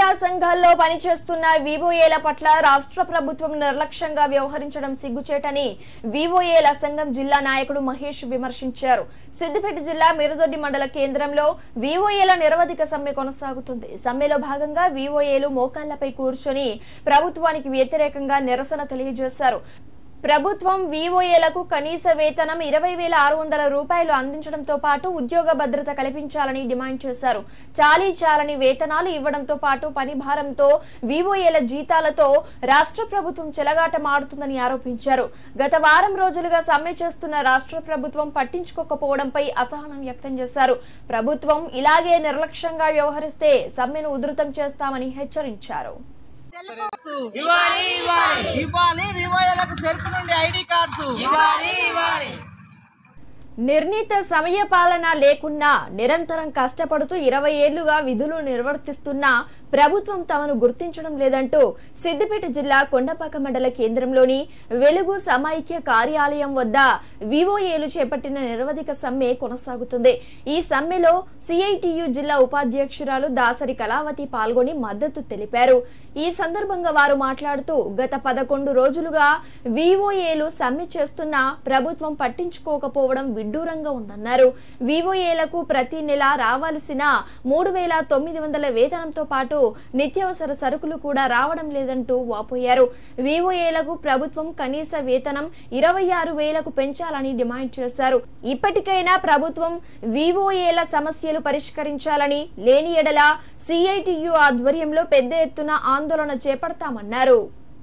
మహిళా సంఘాల్లో పనిచేస్తున్న వివోఏల పట్ల రాష్ట్ర ప్రభుత్వం నిర్లక్ష్యంగా వ్యవహరించడం సిగ్గుచేటని వివోఏల సంఘం జిల్లా నాయకుడు మహేష్ విమర్శించారు సిద్దిపేట జిల్లా మిరుదొడ్డి మండల కేంద్రంలో వివోఏల నిరవధిక సమ్మె కొనసాగుతుంది సమ్మెలో భాగంగా వివోఏలు మోకాళ్లపై కూర్చొని ప్రభుత్వానికి వ్యతిరేకంగా నిరసన తెలియజేశారు ప్రభుత్వం వివోఏలకు కనీస వేతనం ఇరవై వేల ఆరు వందల రూపాయలు అందించడంతో పాటు ఉద్యోగ భద్రత కల్పించాలని డిమాండ్ చేశారు చాలీ చాలని వేతనాలు ఇవ్వడంతో పాటు పని భారంతో వివోఏల జీతాలతో రాష్ట్ర ప్రభుత్వం చెలగాటమాడుతుందని ఆరోపించారు గత వారం రోజులుగా సమ్మె చేస్తున్న రాష్ట్ర ప్రభుత్వం పట్టించుకోకపోవడంపై అసహనం వ్యక్తం చేశారు ప్రభుత్వం ఇలాగే నిర్లక్ష్యంగా వ్యవహరిస్తే సమ్మెను ఉధృతం చేస్తామని హెచ్చరించారు ఇవ్వాలి ఇవ్వాలి ఇవ్వాలి వివోఏలకు సెరుకు నుండి ఐడి కార్డ్స్ ఇవ్వాలి ఇవ్వాలి నిర్ణీత సమయ పాలన లేకున్నా నిరంతరం కష్టపడుతూ ఇరవై ఏళ్లుగా విధులు నిర్వర్తిస్తున్నా ప్రభుత్వం తమను గుర్తించడం లేదంటూ సిద్దిపేట జిల్లా కొండపాక మండల కేంద్రంలోని వెలుగు సమైక్య కార్యాలయం వద్ద వివోఏలు చేపట్టిన నిరవధిక సమ్మె కొనసాగుతుంది ఈ సమ్మెలో సిఐటియు జిల్లా ఉపాధ్యక్షురాలు దాసరి కళావతి పాల్గొని మద్దతు తెలిపారు ఈ సందర్భంగా వారు మాట్లాడుతూ గత పదకొండు రోజులుగా వివోఏలు సమ్మె చేస్తున్నా ప్రభుత్వం పట్టించుకోకపోవడం విడ్డూరంగా ఉందన్నారు వివోఏలకు ప్రతి నెల రావాల్సిన మూడు వేల తొమ్మిది వందల వేతనంతో పాటు నిత్యావసర సరుకులు కూడా రావడం లేదంటూ వాపోయారు వివోఏలకు ప్రభుత్వం కనీస వేతనం ఇరవై ఆరు వేలకు పెంచాలని డిమాండ్ చేశారు ఇప్పటికైనా ప్రభుత్వం వివోఏల సమస్యలు పరిష్కరించాలని లేని ఎడల సిఐటియు ఆధ్వర్యంలో పెద్ద ఎత్తున ఆందోళన చేపడతామన్నారు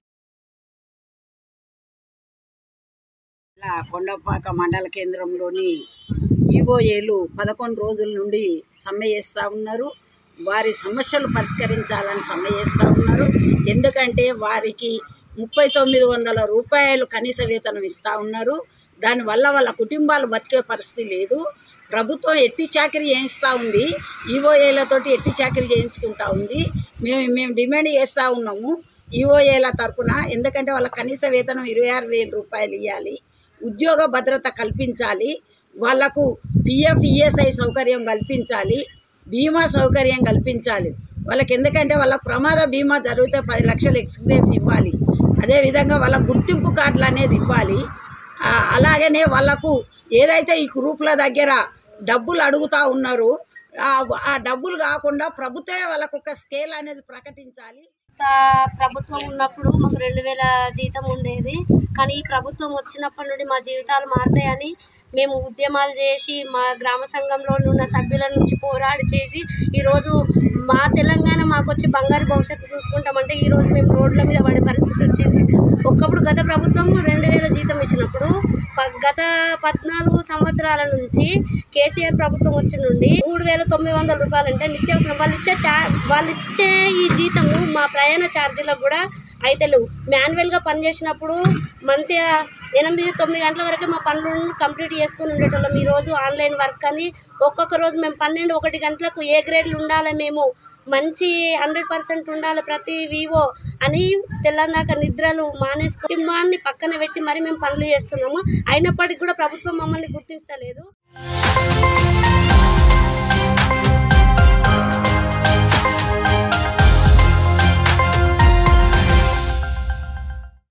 ఇలా కొండపాక మండల కేంద్రంలోని ఈఓఏలు పదకొండు రోజుల నుండి సమ్మె చేస్తూ ఉన్నారు వారి సమస్యలు పరిష్కరించాలని సమ్మె చేస్తూ ఉన్నారు ఎందుకంటే వారికి ముప్పై తొమ్మిది వందల రూపాయలు కనీస వేతనం ఇస్తూ ఉన్నారు దానివల్ల వాళ్ళ కుటుంబాలు బతికే పరిస్థితి లేదు ప్రభుత్వం ఎట్టి చాకరీ చేయిస్తూ ఉంది ఈఓఏలతోటి ఎట్టి చాకరీ చేయించుకుంటా ఉంది మేము మేము డిమాండ్ చేస్తూ ఉన్నాము ఈఓఏల తరపున ఎందుకంటే వాళ్ళ కనీస వేతనం ఇరవై ఆరు వేల రూపాయలు ఇవ్వాలి ఉద్యోగ భద్రత కల్పించాలి వాళ్లకు పిఎఫ్ ఈఎస్ఐ సౌకర్యం కల్పించాలి బీమా సౌకర్యం కల్పించాలి వాళ్ళకి ఎందుకంటే వాళ్ళ ప్రమాద బీమా జరిగితే పది లక్షలు ఎక్స్గ్రేస్ ఇవ్వాలి అదేవిధంగా వాళ్ళ గుర్తింపు కార్డులు అనేది ఇవ్వాలి ఆ, అలాగనే వాళ్ళకు ఏదైతే ఈ గ్రూపుల దగ్గర డబ్బులు అడుగుతా ఉన్నారో ఆ- ఆ డబ్బులు కాకుండా ప్రభుత్వమే వాళ్ళకు ఒక స్కేల్ అనేది ప్రకటించాలి గత ప్రభుత్వం ఉన్నప్పుడు మాకు రెండు వేల జీతం ఉండేది కానీ ఈ ప్రభుత్వం వచ్చినప్పటి నుండి మా జీవితాలు మారుతాయని మేము ఉద్యమాలు చేసి మా గ్రామ సంఘంలో ఉన్న సభ్యుల నుంచి పోరాడి చేసి ఈరోజు మా తెలంగాణ మాకు వచ్చి బంగారు భవిష్యత్తు చూసుకుంటామంటే ఈరోజు మేము రోడ్ల మీద పడే పరిస్థితి వచ్చింది ఒకప్పుడు గత ప్రభుత్వం రెండు వేల జీతం ఇచ్చినప్పుడు ప- గత పద్నాలుగు సంవత్సరాల నుంచి కేసీఆర్ ప్రభుత్వం వచ్చి నుండి మూడు వేల తొమ్మిది వందల రూపాయలు అంటే నిత్యావసరం వాళ్ళు ఇచ్చే చా వాళ్ళు ఇచ్చే ఈ జీతము మా ప్రయాణ ఛార్జీలకు కూడా అయితే లేవు మాన్యువల్గా పనిచేసినప్పుడు మంచిగా ఎనిమిది తొమ్మిది గంటల వరకు మా పనులను కంప్లీట్ చేసుకుని ఉండేటోళ్ళం ఈరోజు ఆన్లైన్ వర్క్ అని ఒక్కొక్క రోజు మేము పన్నెండు ఒకటి గంటలకు ఏ గ్రేడ్లు ఉండాలి మేము మంచి హండ్రెడ్ పర్సెంట్ ఉండాలి ప్రతి వివో అని తెల్లందాక నిద్రలు మానేసి కుటుంబాన్ని పక్కన పెట్టి మరి మేము పనులు చేస్తున్నాము అయినప్పటికీ కూడా ప్రభుత్వం మమ్మల్ని గుర్తిస్తలేదు